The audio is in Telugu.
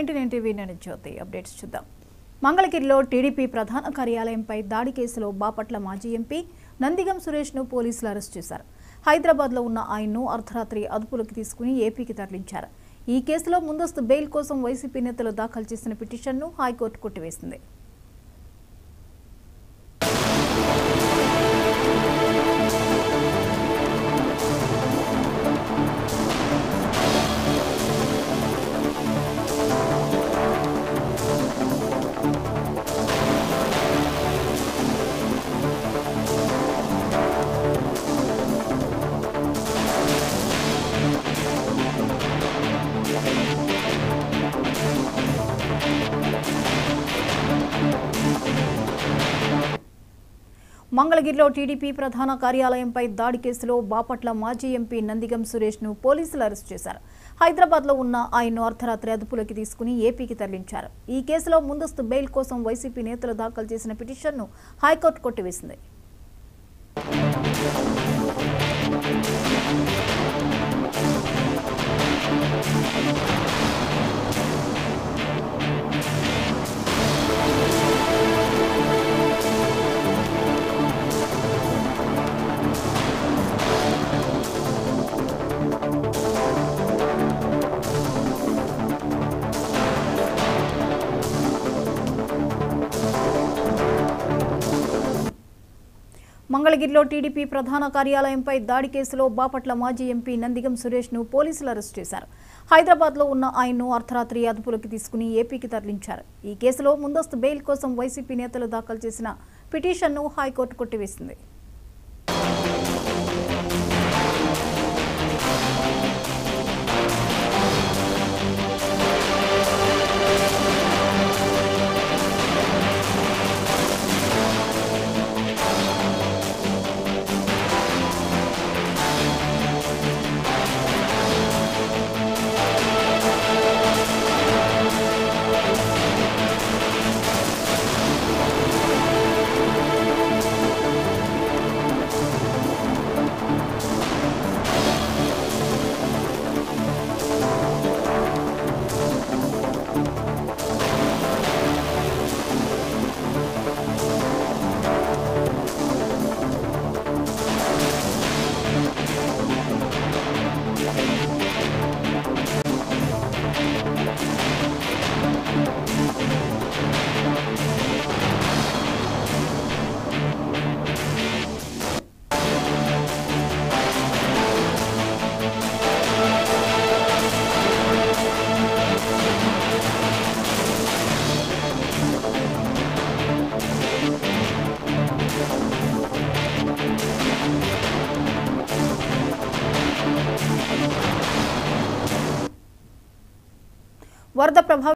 నైన్టీ నైన్ టీవీ నేను జ్యోతి అప్డేట్స్ చూద్దాం మంగళగిరిలో టీడీపీ ప్రధాన కార్యాలయంపై దాడి కేసులో బాపట్ల మాజీ ఎంపీ నందిగం సురేష్ను పోలీసులు అరెస్ట్ చేశారు హైదరాబాద్లో ఉన్న ఆయన్ను అర్ధరాత్రి అదుపులోకి తీసుకుని ఏపీకి తరలించారు ఈ కేసులో ముందస్తు బెయిల్ కోసం వైసీపీ నేతలు దాఖలు చేసిన పిటిషన్ను హైకోర్టు కొట్టివేసింది మంగళగిరిలో టీడీపీ ప్రధాన కార్యాలయంపై దాడి కేసులో బాపట్ల మాజీ ఎంపీ నందిగం సురేష్ను పోలీసులు అరెస్ట్ చేశారు హైదరాబాద్లో ఉన్న ఆయన్ను అర్ధరాత్రి అదుపులోకి తీసుకుని ఏపీకి తరలించారు ఈ కేసులో ముందస్తు బెయిల్ కోసం వైసీపీ నేతలు దాఖలు చేసిన పిటిషన్ను హైకోర్టు కొట్టివేసింది మంగళగిరిలో టీడీపీ ప్రధాన కార్యాలయంపై దాడి కేసులో బాపట్ల మాజీ ఎంపీ నందిగం సురేష్ను పోలీసులు అరెస్ట్ చేశారు హైదరాబాద్లో ఉన్న ఆయన్ను అర్ధరాత్రి అదుపులోకి తీసుకుని ఏపీకి తరలించారు ఈ కేసులో ముందస్తు బెయిల్ కోసం వైసీపీ నేతలు దాఖలు చేసిన పిటిషన్ను హైకోర్టు కొట్టివేసింది వరద ప్రభావిత